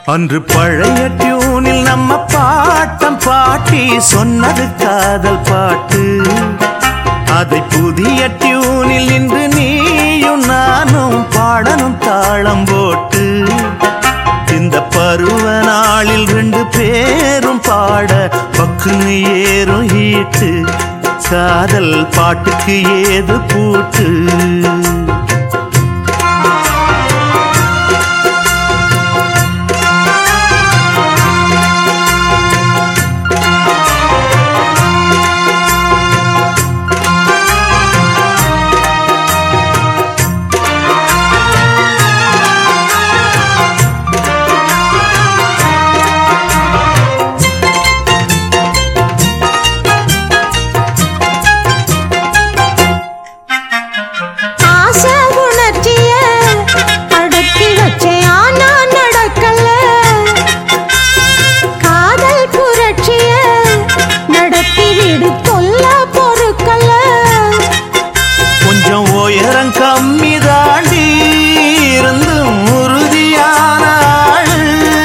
அன்று பழைய டியூனில் நம்ம பாட்டம் பாட்டி சொன்னது காதல் பாட்டு அதை புதிய டியூனில் இன்று நீயும் நானும் பாடணும் தாளம் போட்டு இந்த பருவ நாளில் ரெண்டு பேரும் பாட பக்குன்னு ஏறும் ஈட்டு காதல் பாட்டுக்கு ஏது பூட்டு ஆசை உணர்ச்சிய அடக்கி வச்சேன் ஆனா நடக்கல காதல் புரட்சிய நடத்தி விடு தொல்ல பொறுக்கல கொஞ்சம் உயரம் கம்மி தாண்டி இருந்தும் உறுதியான ஆளு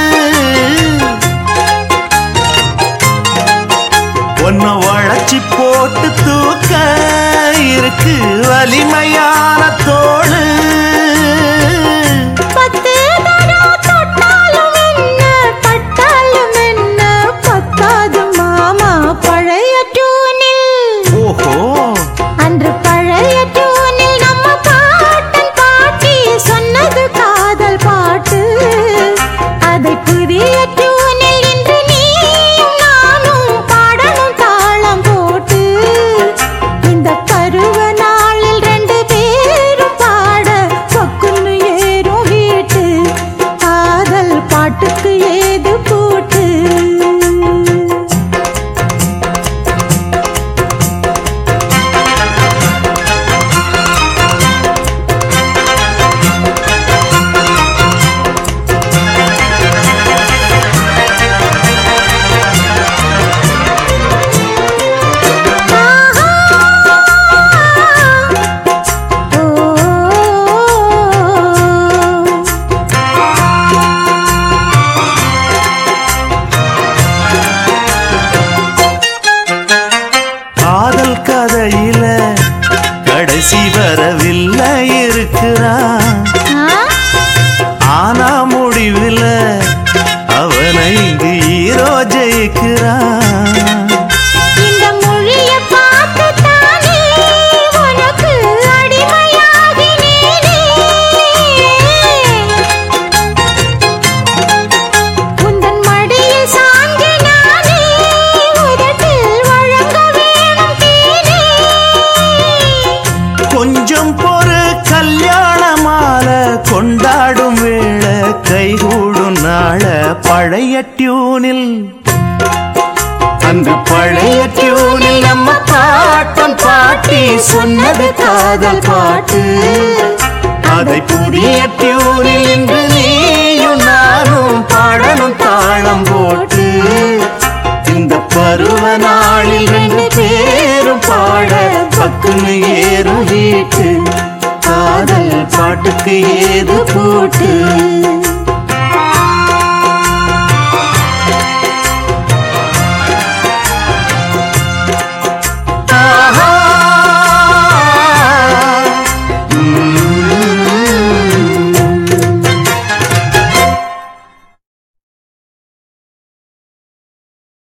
ஒன்ன வளைச்சி போட்டு தூக்க இருக்கு வலிமையான தோளு பத்து தரம் தொட்டாலும் என்ன பட்டாலும் என்ன பத்தாது மாமா பழைய டூனில் ஓஹோ அன்று பழைய டூனில் நம்ம பாட்டன் பாட்டி சொன்னது காதல் பாட்டு அதை புதிய டூனில் இன்று நீயும் நானும் பாடணும் தாளம் போட்டு இந்த பருவ நாளில் ரெண்டு பேரும் பாட சொக்குன்னு ஏறும் வீட்டு காதல் பாட்டுக்கு ஏது பூட்டு காதல் கதையில கடைசி வரவில்லை இருக்கிறான் ஆனா முடிவில் அவனை இங்கு ஹீரோ ஜெயிக்கிறான் இந்த மொழிய பார்த்து தானே உனக்கு அடிமையாகினேனே உந்தன் மடியில் சாஞ்சு நானே உதட்டில் வழங்க வேணும் தேனே கொஞ்சம் பொறு கல்யாண மாலை கொண்டாடும் வேளை கைகூடும் நாள பழைய டியூனில் அந்த பழைய டியூனில் நம்ம பாட்டம் பாட்டி சொன்னது காதல் பாட்டு அதை புதிய டியூனில் இன்று நீயும் நானும் பாடணும் தாளம் போட்டு இந்த பருவ நாளில் ரெண்டு பேரும் பாட பக்குன்னு ஏறும் வீட்டு காதல் பாட்டுக்கு ஏது பூட்டு